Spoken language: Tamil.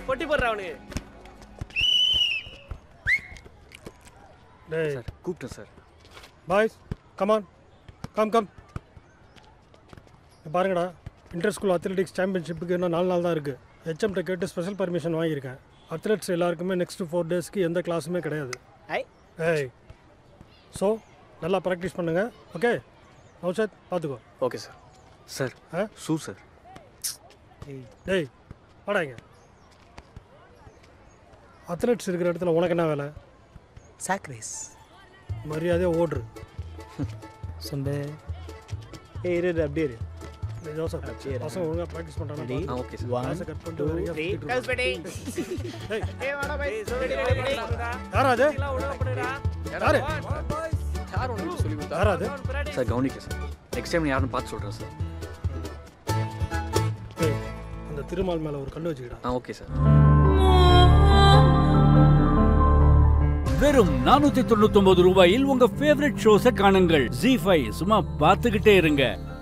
பொட்டி போடுறா அவனுக்கு டேய் சார் கூப்பிட்டேன் sir boys come on come come பாருங்கடா இன்டர் ஸ்கூல் அத்லெட்டிக்ஸ் சாம்பியன்ஷிப்புக்கு இன்னும் நாலு நாள் தான் இருக்குது ஹெச்எம்கிட்ட கேட்டு ஸ்பெஷல் பர்மிஷன் வாங்கியிருக்கேன் அத்லெட்ஸ் எல்லாருக்குமே நெக்ஸ்ட் ஃபோர் டேஸ்க்கு எந்த கிளாஸுமே கிடையாது ஐ ஏய் ஸோ நல்லா ப்ராக்டிஸ் பண்ணுங்கள் ஓகே நௌஷத் பார்த்துக்கோ ஓகே சார் சார் ஆ? ஷூ சார் டேய் வாடாங்க அத்லெட்ஸ் இருக்கிற இடத்துல உனக்கு என்ன வேலை சாக்ரேஸ் மரியாதையாக ஓடுறு சொம்பே ஏய் இரு இரு, அப்படியே இரு டேய் ஜோசப் அப்படியே இரு. பசங்க ஒழுங்காக ப்ராக்டிஸ் பண்ணுறாங்க ஆ ஓகே சார் ஒன் காசை கட் பண்ணிட்டு வேற எங்கேயாவது சுத்திட்டு இருப்பாங்க. யாரா அது யாரு யார் உனக்கு சொல்லி கொடுத்தா யாரா அது சார் கவனிக்க சார் நெக்ஸ்ட் டைம் யாருன்னு பார்த்து சொல்கிறேன் சார் ஏய், அந்த திருமால் மேல ஒரு கண்ணு வச்சுக்கிடா ஆ ஓகே சார் வெறும் நானூத்தி தொண்ணூத்தி ரூபாயில் உங்க ஃபேவரட் ஷோஸை காணுங்கள் ஜி ஃபைவ் சும்மா பார்த்துக்கிட்டே இருங்க